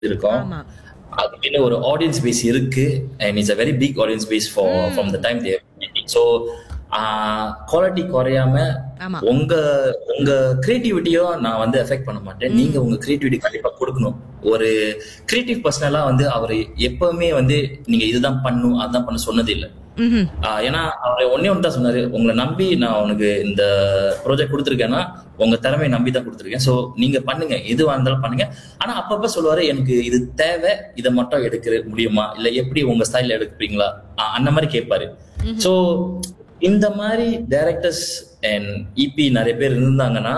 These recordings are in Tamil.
இருக்கோம் ஆமா. அதுக்குன்னு ஒரு ஆடியன்ஸ் பேஸ் இருக்கு and it's a very big audience base for from the time there so quality குறையாம ஆமா. உங்க உங்க கிரியேட்டிவிட்டியும் நான் வந்து எஃபெக்ட் பண்ண மாட்டேன் நீங்க உங்க கிரியேட்டிவிட்டி கண்டிப்பா கொடுக்கணும் ஒரு கிரியேட்டிவ் பர்சனலா வந்து அவர் எப்பவுமே வந்து நீங்க இதுதான் பண்ணும் அதுதான் பண்ண சொன்னது இல்லை ம்ஹும். ஆஹ் ஏன்னா அவர் ஒன்னே ஒன்று தான் சொன்னாரு உங்களை நம்பி நான் உனக்கு இந்த ப்ராஜெக்ட் கொடுத்துருக்கேன்னா உங்க திறமையை நம்பி தான் கொடுத்துருக்கேன் ஸோ நீங்க பண்ணுங்க எதுவா இருந்தாலும் பண்ணுங்க ஆனா அப்பப்ப சொல்லுவாரு எனக்கு இது தேவை இதை மட்டும் எடுக்க முடியுமா இல்ல எப்படி உங்க ஸ்டைல்ல எடுப்பீங்களா ஆஹ் அந்த மாதிரி கேட்பாரு ஸோ இந்த மாதிரி டைரக்டர்ஸ் அண்ட் இபி நிறைய பேர் இருந்தாங்கன்னா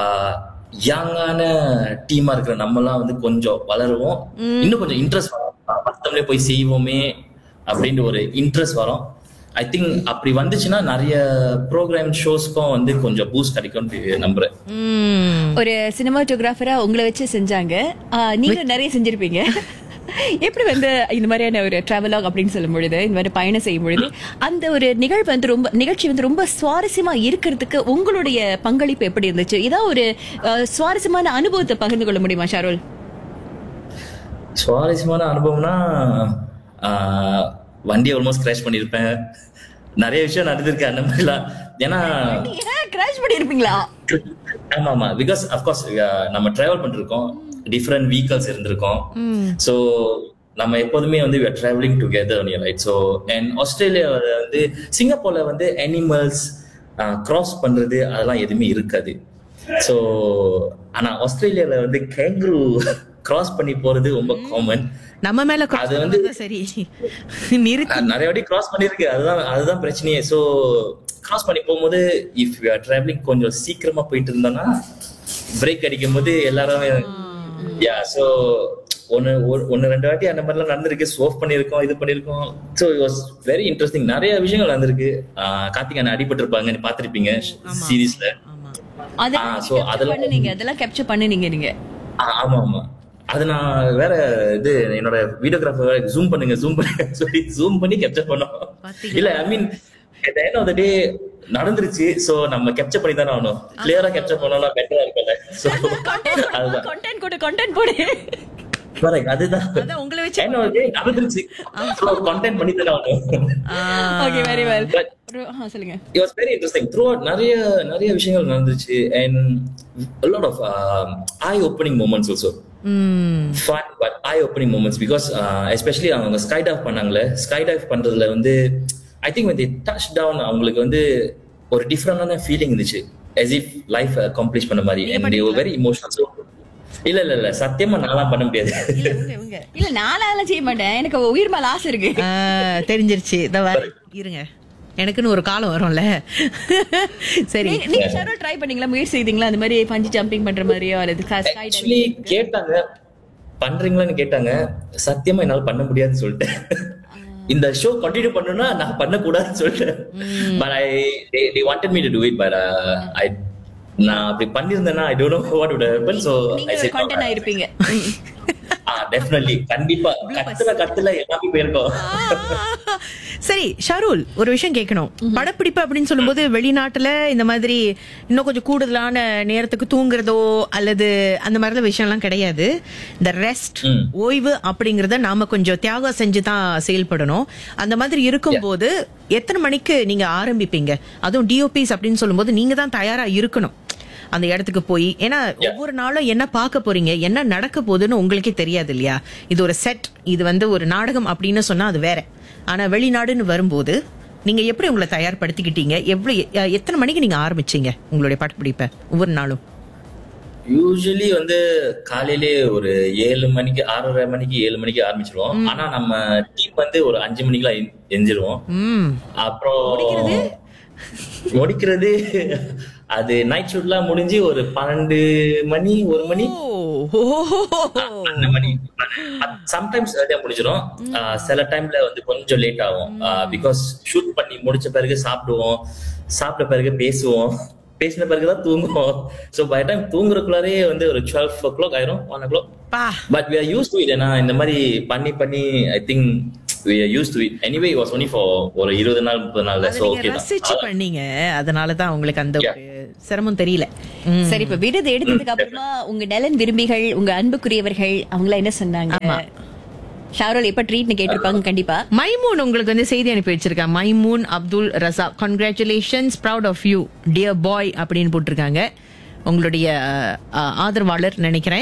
யங்கான டீமா இருக்கிற நம்மலாம் வந்து கொஞ்சம் வளருவோம் இன்னும் கொஞ்சம் இன்ட்ரெஸ்ட் வரும் மத்தவங்களே போய் செய்வோமே அப்படின்ற ஒரு இன்ட்ரெஸ்ட் வரும் ஐ திங்க் அப்படி வந்துச்சுன்னா நிறைய ப்ரோக்ராம் ஷோஸ்க்கும் வந்து கொஞ்சம் பூஸ்ட் கிடைக்கும்னு நம்புறேன் ம். ஒரு சினிமாட்டோகிராஃபரா உங்களை வச்சு செஞ்சாங்க ஆஹ் நீங்களும் நிறைய செஞ்சிருப்பீங்க எப்படி வந்து இந்த மாதிரியான ஒரு டிராவலாக் அப்படின்னு சொல்லும் பொழுது இந்த மாதிரி பயணம் செய்யும் பொழுது அந்த ஒரு நிகழ்வு வந்து ரொம்ப நிகழ்ச்சி வந்து ரொம்ப சுவாரஸ்யமா இருக்கிறதுக்கு உங்களுடைய பங்களிப்பு எப்படி இருந்துச்சு ஏதாவது ஒரு ஆஹ், சுவாரஸ்யமான அனுபவத்தை பகிர்ந்து கொள்ள முடியுமா ஷாருல் சுவாரஸ்யமான அனுபவம்னா ஆஹ், வண்டி ஆல்மோஸ்ட் கிராஷ் பண்ணியிருப்பேன் நிறைய விஷயம் நடந்திருக்கு அந்த மாதிரிலாம் ஏன்னா கிராஷ் பண்ணிருப்பீங்களா ஆமா ஆமா பிகாஸ் அஃப்கோர்ஸ் நம்ம டிராவல் பண்ணிருக்கோம் டிஃப்ரெண்ட் வெஹிக்கல்ஸ் இருந்திருக்கோம் ஸோ நம்ம எப்போதுமே வந்து travelling together right so and ஆஸ்திரேலியாவில் வந்து சிங்கப்பூர்ல வந்து அனிமல்ஸ் கிராஸ் பண்றது அதெல்லாம் எதுவுமே இருக்காது ஸோ ஆனா ஆஸ்திரேலியால வந்து கேங்க்ரூ கிராஸ் பண்ணி போறது ரொம்ப காமன் நம்ம மேல cross அது வந்து- பண்ணாதான் சரி நிறுத்தி நான் நிறைய வாட்டி கிராஸ் பண்ணிருக்கு அதுதான் அதுதான் பிரச்சனையே ஸோ கிராஸ் பண்ணி போகும்போது இஃப் யூ ஆர் டிராவலிங் கொஞ்சம் சீக்கிரமா போயிட்டு இருந்தோம்னா பிரேக் அடிக்கும் போது எல்லாருமே யா ஸோ ஒன்னு ஒரு- ஒன்னு ரெண்டு வாட்டி அந்த மாதிரிலாம் நடந்திருக்கு சோஃப் பண்ணியிருக்கோம் இது பண்ணியிருக்கோம் so it was very interesting நிறைய விஷயங்கள் நடந்திருக்கு ஆஹ் கார்த்திக் அண்ணா அடிபட்டிருப்பாங்க நீ பார்த்திருப்பீங்க சீரீஸ்ல ஆமா அதெல்லாம் ஆ, so அதெல்லாம் பண்ணுனீங்க அதெல்லாம் கேப்சர் பண்ணுனீங்க நீங்க ஆமா ஆமா அது நான் வேற இது என்னோட வீடியோகிராஃபர் ஜூம் பண்ணுங்க ஜூம் பண்ணுங்க சொல்லி ஜூம் பண்ணி கேப்சர் பண்ணோம் பாத்தீங்களா? இல்ல ஐ மீன் எண்ட் ஆஃப் த டே நடந்துருச்சு சோ நம்ம கேப்சர் பண்ணி தானே ஆகணும் கிளியரா கேப்சர் பண்ணலாம் பெட்டரா இருக்கும்ல சோ அதுதான் கண்டென்ட் போடு கண்டென்ட் போடு correct, அதுதான் அதான் உங்களை வச்சு end of the day நடந்துருச்சு சோ கண்டென்ட் பண்ணி தானே ஆகணும் ஓகே வெரி வெல் But- சொல்லுங்க it was very interesting throughout நிறைய நிறைய விஷயங்கள் நடந்துச்சு and a lot of um, eye opening moments also ம். fun but eye opening moments because uh, especially அவங்க ஸ்கை டைவ் பண்ணாங்களே ஸ்கை டைவ் பண்றதுல வந்து I think when they touch down அவங்களுக்கு வந்து ஒரு டிஃப்ரெண்டான ஃபீலிங் இருந்துச்சு as if லைஃப் அக்காம்ப்ளிஷ் பண்ண மாதிரி and they were very emotional so இல்ல இல்ல இல்ல சத்தியமா நான்லாம் பண்ண முடியாது இல்ல, உங்க, உங்க. இல்ல நானும் அதெல்லாம் செய்ய மாட்டேன் எனக்கு உயிர் மேல ஆசை இருக்கு ஆ, தெரிஞ்சிருச்சு இத வர இருங்க எனக்குன்னு ஒரு காலம் வரும்ல சரி நீ- நீங்க ஷாரோ ட்ரை பண்ணீங்களா முயற்சி செய்தீங்களா அந்த மாதிரி பஞ்சி ஜம்பிங் பண்ற மாதிரியோ அல்லது ஸ்கை ஆக்சுவலி கேட்டாங்க பண்றீங்களான்னு கேட்டாங்க சத்தியமா என்னால பண்ண முடியாதுன்னு சொல்லிட்டேன் இந்த ஷோ கண்டினியூ பண்ணணும்னா நான் பண்ண கூடாதுன்னு சொல்லிட்டேன் but I they wanted me to do it but uh, I நான் அப்படி பண்ணிருந்தேன்னா I don't know what would happen so நீங்க I ஒரு said கண்டென்ட் ஆயிருப்பீங்க ஆ டெஃபினெட்லி கண்டிப்பா கத்துல கத்துல எல்லாமே போயிருக்கோம் சரி ஷாருல் ஒரு விஷயம் கேட்கணும் படப்பிடிப்பு அப்படின்னு சொல்லும்போது வெளிநாட்டுல இந்த மாதிரி இன்னும் கொஞ்சம் கூடுதலான நேரத்துக்கு தூங்குறதோ அல்லது அந்த மாதிரிலாம் விஷயம்லாம் கிடையாது இந்த ரெஸ்ட் ம். ஓய்வு அப்படிங்கறத நாம கொஞ்சம் தியாகம் செஞ்சு தான் செயல்படணும் அந்த மாதிரி இருக்கும்போது எத்தனை மணிக்கு நீங்க ஆரம்பிப்பீங்க அதுவும் டிஓபிஸ் அப்படின்னு சொல்லும்போது நீங்க தான் தயாரா இருக்கணும் அந்த இடத்துக்கு போய் ஏன்னா ஒவ்வொரு நாளும் என்ன பார்க்க போறீங்க என்ன நடக்க போகுதுன்னு உங்களுக்கே தெரியாது இல்லையா இது ஒரு செட் இது வந்து ஒரு நாடகம் அப்படின்னு சொன்னா அது வேற ஆனா வெளிநாடுன்னு வரும்போது நீங்க எப்படி உங்களை தயார்படுத்திக்கிட்டீங்க எவ்வளவு எ- எத்தனை மணிக்கு நீங்க ஆரம்பிச்சீங்க உங்களுடைய படப்பிடிப்பை ஒவ்வொரு நாளும் யூஸ்வலி வந்து காலையிலே ஒரு ஏழு மணிக்கு ஆறரை மணிக்கு ஏழு மணிக்கு ஆரம்பிச்சிருவோம் ஆனா நம்ம டீம் வந்து ஒரு அஞ்சு மணிக்கெல்லாம் எஞ்- எஞ்சிருவோம் ம் அப்புறம் முடிக்கிறது அது நைட் ஷூட்லாம் முடிஞ்சு ஒரு பன்னெண்டு மணி ஒரு மணி ஓ பன்னெண்டு மணி சம்டைம்ஸ் ஏர்லியா முடிச்சிடும் ஆஹ் சில டைம்ல வந்து கொஞ்சம் லேட் ஆகும் பிகாஸ் ஷூட் பண்ணி முடிச்ச பிறகு சாப்பிடுவோம் சாப்பிட்ட பிறகு பேசுவோம் பேசின பிறகுதான் தூங்குவோம் ஸோ பை டைம் தூங்குறதுக்குள்ளாரே வந்து ஒரு டுவெல் ஓ கிளாக் ஆயிரும் ஒன் ஓ கிளாக் பா but we are use to it ஏன்னா இந்த மாதிரி பண்ணி பண்ணி I think we are used to it anyway it was only for ஒரு இருபது நாள் முப்பது நாள் அதை so நீங்க okay ரசிச்சு தான் பண்ணீங்க அதனாலதான் உங்களுக்கு அந்த Yeah. ஒரு சிரமம் தெரியல ம். சரி இப்ப விருது எடுத்ததுக்கு அப்புறமா உங்க நலன் விரும்பிகள் உங்க அன்புக்குரியவர்கள் அவங்கள என்ன சொன்னாங்க ஆமா. ஷாரோல் எப்ப ட்ரீட்னு கேட்டிருப்பாங்க கண்டிப்பா மைமூன் உங்களுக்கு வந்து செய்தி அனுப்பி வச்சிருக்கேன் Maimoon Abdul Raza congratulations proud of you dear boy அப்படின்னு போட்டிருக்காங்க உங்களுடைய அஹ், ஆதரவாளர் நினைக்கிறேன்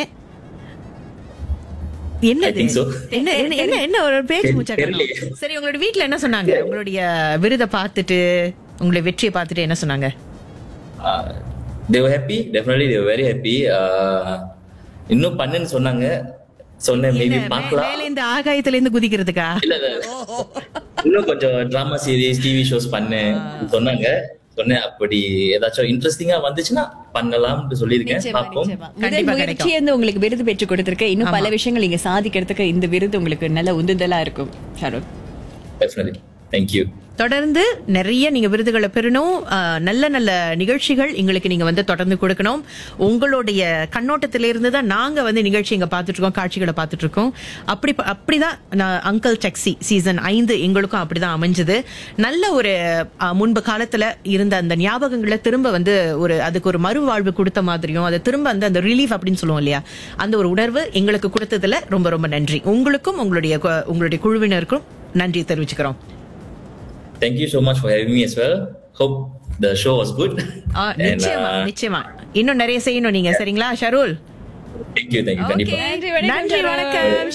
என்னது I think so. என்ன என்ன என்ன என்ன ஒரு பேச்சு தெரி- மூச்சா தெரியலையே. சரி உங்களுடைய வீட்ல என்ன சொன்னாங்க உங்களுடைய விருதை பார்த்துட்டு உங்களுடைய வெற்றியை பார்த்துட்டு என்ன சொன்னாங்க Uh, they were happy definitely they were very happy uh, இன்னும் பண்ணுன்னு சொன்னாங்க சொன்னேன் மேபி என்ன, மே- பார்க்கலாம் மேல இந்த ஆகாயத்துல இருந்து குதிக்கிறதுக்கா இல்ல இல்ல இன்னும் கொஞ்சம் டிராமா சீரிஸ் டிவி ஷோஸ் பண்ணு சொன்னாங்க சொன்னேன் அப்படி ஏதாச்சும் இன்ட்ரெஸ்டிங்கா வந்துச்சுன்னா பண்ணலாம்னு சொல்லியிருக்கேன் நிச்சயமா, பார்ப்போம் நிச்சயமா. கண்டிப்பா முதல் முயற்சி வந்து உங்களுக்கு விருது பெற்று கொடுத்திருக்கு இன்னும் பல விஷயங்கள் நீங்க சாதிக்கிறதுக்கு இந்த விருது உங்களுக்கு நல்ல உந்துதலா இருக்கும் ஷாரோல் டெஃபினெட்லி தேங்க்யூ தொடர்ந்து நிறைய நீங்க விருதுகளை பெறணும் ஆஹ், நல்ல நல்ல நிகழ்ச்சிகள் எங்களுக்கு நீங்க வந்து தொடர்ந்து கொடுக்கணும் உங்களுடைய கண்ணோட்டத்திலிருந்து தான் நாங்க வந்து நிகழ்ச்சி இங்க பார்த்துட்டு இருக்கோம் காட்சிகளை பார்த்துட்டு இருக்கோம் அப்படி அப்படிதான் நான் அங்கிள் டெக்ஸி சீசன் ஐந்து எங்களுக்கும் அப்படிதான் அமைஞ்சது நல்ல ஒரு ஆஹ், முன்பு காலத்துல இருந்த அந்த ஞாபகங்களை திரும்ப வந்து ஒரு அதுக்கு ஒரு மறுவாழ்வு கொடுத்த மாதிரியும் அதை திரும்ப அந்த அந்த ரிலீஃப் அப்படின்னு சொல்லுவோம் இல்லையா அந்த ஒரு உணர்வு எங்களுக்கு கொடுத்ததுல ரொம்ப ரொம்ப நன்றி உங்களுக்கும் உங்களுடைய கு- உங்களுடைய குழுவினருக்கும் நன்றி தெரிவிச்சுக்கிறோம் thank you so much for having me as well hope the show was good ஆ, And, நிச்சயமா uh, நிச்சயமா இன்னும் நிறைய செய்யணும் நீங்க சரிங்களா ஷருல் thank you thank you கண்டிப்பா நன்றி வணக்கம் நன்றி ஷாரோல். வணக்கம்